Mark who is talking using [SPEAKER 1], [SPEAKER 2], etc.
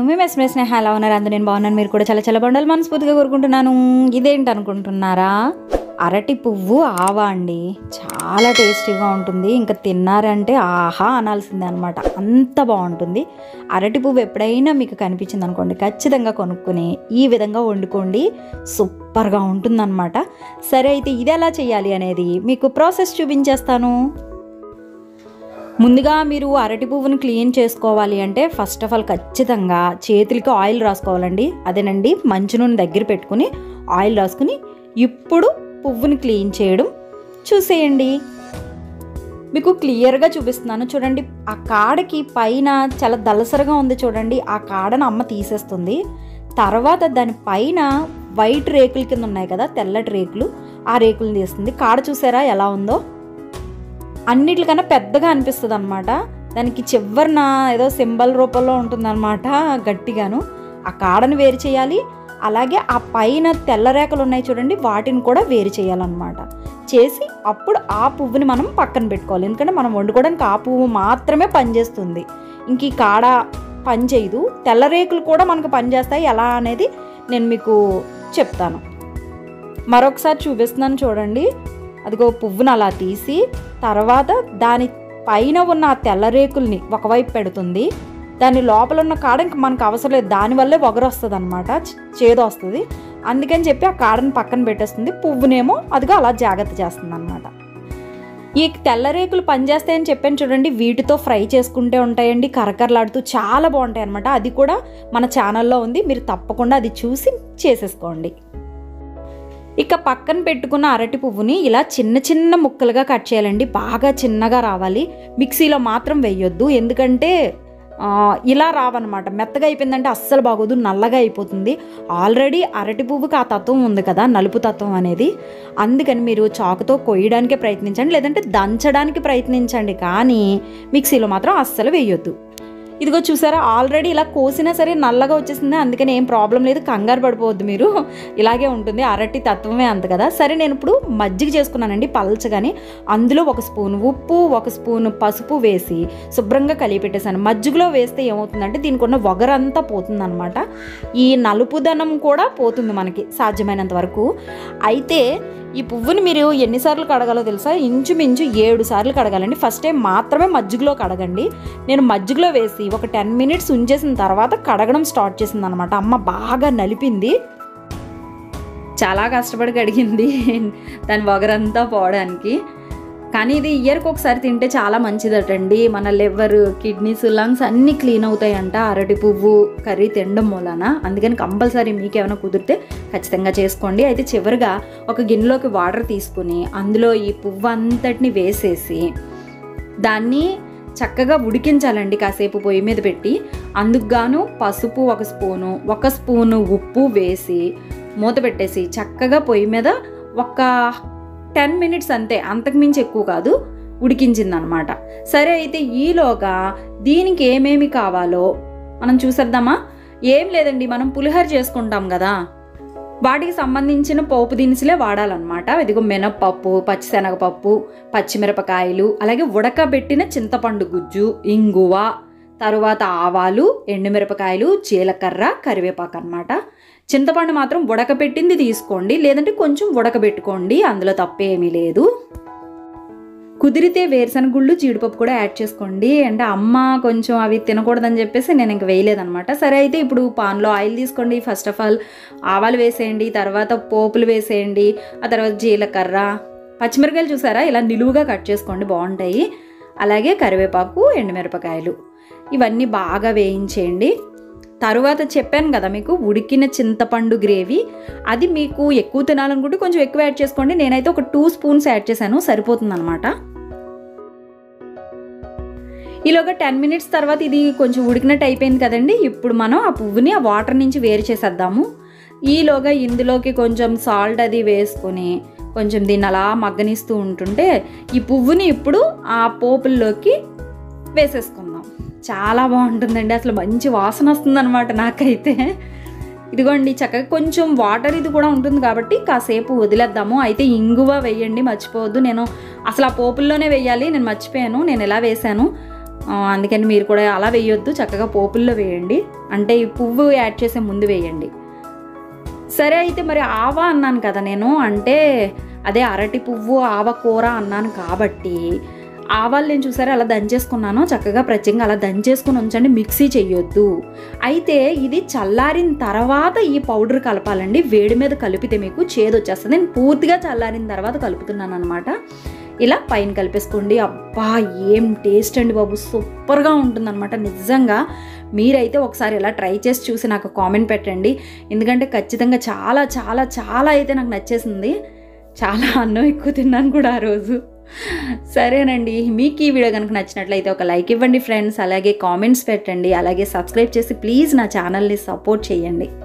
[SPEAKER 1] మేము ఎస్ఎంఎస్ స్నేహ ఎలా ఉన్నారు అందరూ నేను బాగున్నాను మీరు కూడా చాలా చాలా బాగుండాలి మనస్ఫూర్తిగా కోరుకుంటున్నాను ఇదేంటి అనుకుంటున్నారా అరటి పువ్వు ఆవా అండి చాలా టేస్టీగా ఉంటుంది ఇంకా తిన్నారంటే ఆహా అనాల్సిందే అనమాట అంత బాగుంటుంది అరటి పువ్వు ఎప్పుడైనా మీకు కనిపించింది అనుకోండి ఖచ్చితంగా కొనుక్కుని ఈ విధంగా వండుకోండి సూపర్గా ఉంటుందన్నమాట సరే అయితే ఇది ఎలా చేయాలి అనేది మీకు ప్రాసెస్ చూపించేస్తాను ముందుగా మీరు అరటి పువ్వును క్లీన్ చేసుకోవాలి అంటే ఫస్ట్ ఆఫ్ ఆల్ ఖచ్చితంగా చేతులకి ఆయిల్ రాసుకోవాలండి అదేనండి మంచు నూనె దగ్గర పెట్టుకుని ఆయిల్ రాసుకుని ఇప్పుడు పువ్వుని క్లీన్ చేయడం చూసేయండి మీకు క్లియర్గా చూపిస్తున్నాను చూడండి ఆ కాడకి పైన చాలా దలసరగా ఉంది చూడండి ఆ కాడను అమ్మ తీసేస్తుంది తర్వాత దాని పైన వైట్ రేకుల కింద ఉన్నాయి కదా తెల్లటి రేకులు ఆ రేకులు తీస్తుంది కాడ చూసారా ఎలా ఉందో అన్నిటికన్నా పెద్దగా అనిపిస్తుంది అనమాట దానికి చివరిన ఏదో సింబల్ రూపంలో ఉంటుందన్నమాట గట్టిగాను ఆ కాడను వేరు చేయాలి అలాగే ఆ పైన తెల్ల రేఖలు ఉన్నాయి చూడండి వాటిని కూడా వేరు చేయాలన్నమాట చేసి అప్పుడు ఆ పువ్వుని మనం పక్కన పెట్టుకోవాలి ఎందుకంటే మనం వండుకోవడానికి ఆ పువ్వు మాత్రమే పనిచేస్తుంది ఇంక ఈ కాడ పని చేయదు తెల్ల రేకులు కూడా మనకు పనిచేస్తాయి ఎలా అనేది నేను మీకు చెప్తాను మరొకసారి చూపిస్తున్నాను చూడండి అదిగో పువ్వును అలా తీసి తర్వాత దాని పైన ఉన్న ఆ తెల్ల రేకుల్ని ఒకవైపు పెడుతుంది దాని లోపల ఉన్న కాడ ఇంక మనకు అవసరం లేదు దానివల్లే వగరు వస్తుంది అనమాట చేదు వస్తుంది అందుకని చెప్పి ఆ కాడని పక్కన పెట్టేస్తుంది పువ్వునేమో అదిగో అలా జాగ్రత్త చేస్తుంది అనమాట ఈ తెల్ల రేకులు పనిచేస్తాయని చెప్పాను చూడండి వీటితో ఫ్రై చేసుకుంటే ఉంటాయండి కరకరలాడుతూ చాలా బాగుంటాయి అనమాట అది కూడా మన ఛానల్లో ఉంది మీరు తప్పకుండా అది చూసి చేసేసుకోండి ఇక పక్కన పెట్టుకున్న అరటి పువ్వుని ఇలా చిన్న చిన్న ముక్కలుగా కట్ చేయాలండి బాగా చిన్నగా రావాలి మిక్సీలో మాత్రం వేయొద్దు ఎందుకంటే ఆ, ఇలా రావన్నమాట మెత్తగా అయిపోయిందంటే అస్సలు బాగోదు నల్లగా అయిపోతుంది ఆల్రెడీ అరటి పువ్వుకి ఆ తత్వం ఉంది కదా నలుపు తత్వం అనేది అందుకని మీరు చాకుతో కొయ్యడానికే ప్రయత్నించండి లేదంటే దంచడానికి ప్రయత్నించండి కానీ మిక్సీలో మాత్రం అస్సలు వేయొద్దు ఇదిగో చూసారా ఆల్రెడీ ఇలా కోసినా సరే నల్లగా వచ్చేసింది అందుకని ఏం ప్రాబ్లం లేదు కంగారు పడిపోవద్దు మీరు ఇలాగే ఉంటుంది అరటి తత్వమే అంత కదా సరే నేను ఇప్పుడు మజ్జిగ చేసుకున్నానండి పల్చగాని అందులో ఒక స్పూన్ ఉప్పు ఒక స్పూన్ పసుపు వేసి శుభ్రంగా కలిపి పెట్టేశాను మజ్జిగలో వేస్తే ఏమవుతుందంటే దీనికి ఉన్న వగరంతా పోతుందన్నమాట ఈ నలుపుదనం కూడా పోతుంది మనకి సాధ్యమైనంత వరకు అయితే ఈ పువ్వుని మీరు ఎన్నిసార్లు కడగాలో తెలుసా ఇంచుమించు ఏడు సార్లు కడగాలండి ఫస్ట్ టైం మాత్రమే మజ్జిగలో కడగండి నేను మజ్జిగలో వేసి ఒక టెన్ మినిట్స్ ఉంచేసిన తర్వాత కడగడం స్టార్ట్ చేసింది అనమాట అమ్మ బాగా నలిపింది చాలా కష్టపడి కడిగింది దాని వగరంతా పోవడానికి కానీ ఇది ఇయర్కి ఒకసారి తింటే చాలా మంచిదటండి మన లివర్ కిడ్నీస్ లంగ్స్ అన్నీ క్లీన్ అవుతాయంట అరటి పువ్వు కర్రీ తినడం మూలన అందుకని కంపల్సరీ మీకు ఏమైనా కుదిరితే ఖచ్చితంగా చేసుకోండి అయితే చివరిగా ఒక గిన్నెలోకి వాటర్ తీసుకుని అందులో ఈ పువ్వు అంతటిని వేసేసి దాన్ని చక్కగా ఉడికించాలండి కాసేపు పొయ్యి మీద పెట్టి అందుకు గాను పసుపు ఒక స్పూను ఒక స్పూను ఉప్పు వేసి మూత పెట్టేసి చక్కగా పొయ్యి మీద ఒక టెన్ మినిట్స్ అంతే అంతకుమించి ఎక్కువ కాదు ఉడికించిందనమాట సరే అయితే ఈలోగా దీనికి ఏమేమి కావాలో మనం చూసేద్దామా ఏం లేదండి మనం పులిహోర చేసుకుంటాం కదా వాటికి సంబంధించిన పోపు దినుసులే వాడాలన్నమాట ఇదిగో మినప్పప్పు పచ్చిశనగపప్పు పచ్చిమిరపకాయలు అలాగే ఉడకబెట్టిన చింతపండు గుజ్జు ఇంగువ తరువాత ఆవాలు ఎండుమిరపకాయలు జీలకర్ర కరివేపాకు అనమాట చింతపండు మాత్రం ఉడకబెట్టింది తీసుకోండి లేదంటే కొంచెం ఉడకబెట్టుకోండి అందులో తప్పేమీ లేదు కుదిరితే వేరుశనగ గుళ్ళు జీడిపప్పు కూడా యాడ్ చేసుకోండి అంటే అమ్మ కొంచెం అవి తినకూడదని చెప్పేసి నేను ఇంక వేయలేదనమాట సరే అయితే ఇప్పుడు పాన్లో ఆయిల్ తీసుకోండి ఫస్ట్ ఆఫ్ ఆల్ ఆవాలు వేసేయండి తర్వాత పోపులు వేసేయండి ఆ తర్వాత జీలకర్ర పచ్చిమిరకాయలు చూసారా ఇలా నిలువుగా కట్ చేసుకోండి బాగుంటాయి అలాగే కరివేపాకు ఎండుమిరపకాయలు ఇవన్నీ బాగా వేయించేయండి తరువాత చెప్పాను కదా మీకు ఉడికిన చింతపండు గ్రేవీ అది మీకు ఎక్కువ తినాలనుకుంటే కొంచెం ఎక్కువ యాడ్ చేసుకోండి నేనైతే ఒక టూ స్పూన్స్ యాడ్ చేశాను సరిపోతుందన్నమాట ఈలోగా టెన్ మినిట్స్ తర్వాత ఇది కొంచెం ఉడికినట్టు అయిపోయింది కదండి ఇప్పుడు మనం ఆ పువ్వుని ఆ వాటర్ నుంచి వేరు చేసేద్దాము ఈలోగా ఇందులోకి కొంచెం సాల్ట్ అది వేసుకొని కొంచెం దీన్ని అలా మగ్గనిస్తూ ఉంటుంటే ఈ పువ్వుని ఇప్పుడు ఆ పోపుల్లోకి వేసేసుకుందాం చాలా బాగుంటుందండి అసలు మంచి వాసన వస్తుందన్నమాట నాకైతే ఇదిగోండి చక్కగా కొంచెం వాటర్ ఇది కూడా ఉంటుంది కాబట్టి కాసేపు వదిలేద్దాము అయితే ఇంగువ వేయండి మర్చిపోవద్దు నేను అసలు ఆ పోపుల్లోనే వేయాలి నేను మర్చిపోయాను నేను ఎలా వేశాను ఆ, అందుకని మీరు కూడా అలా వేయొద్దు చక్కగా పోపుల్లో వేయండి అంటే ఈ పువ్వు యాడ్ చేసే ముందు వేయండి సరే అయితే మరి ఆవా అన్నాను కదా నేను అంటే అదే అరటి పువ్వు ఆవ కూర అన్నాను కాబట్టి ఆవాలు నేను చూసారా అలా దంచేసుకున్నాను చక్కగా ప్రత్యేకంగా అలా దంచేసుకుని ఉంచండి మిక్సీ చెయ్యొద్దు అయితే ఇది చల్లారిన తర్వాత ఈ పౌడర్ కలపాలండి వేడి మీద కలిపితే మీకు చేదు వచ్చేస్తుంది నేను పూర్తిగా చల్లారిన తర్వాత కలుపుతున్నాను అనమాట ఇలా పైన కలిపేసుకోండి అబ్బా ఏం టేస్ట్ అండి బాబు సూపర్గా ఉంటుందన్నమాట నిజంగా మీరైతే ఒకసారి ఇలా ట్రై చేసి చూసి నాకు కామెంట్ పెట్టండి ఎందుకంటే ఖచ్చితంగా చాలా చాలా చాలా అయితే నాకు నచ్చేసింది చాలా అన్నం ఎక్కువ తిన్నాను కూడా ఆ రోజు సరేనండి మీకు ఈ వీడియో కనుక నచ్చినట్లయితే ఒక లైక్ ఇవ్వండి ఫ్రెండ్స్ అలాగే కామెంట్స్ పెట్టండి అలాగే సబ్స్క్రైబ్ చేసి ప్లీజ్ నా ఛానల్ని సపోర్ట్ చేయండి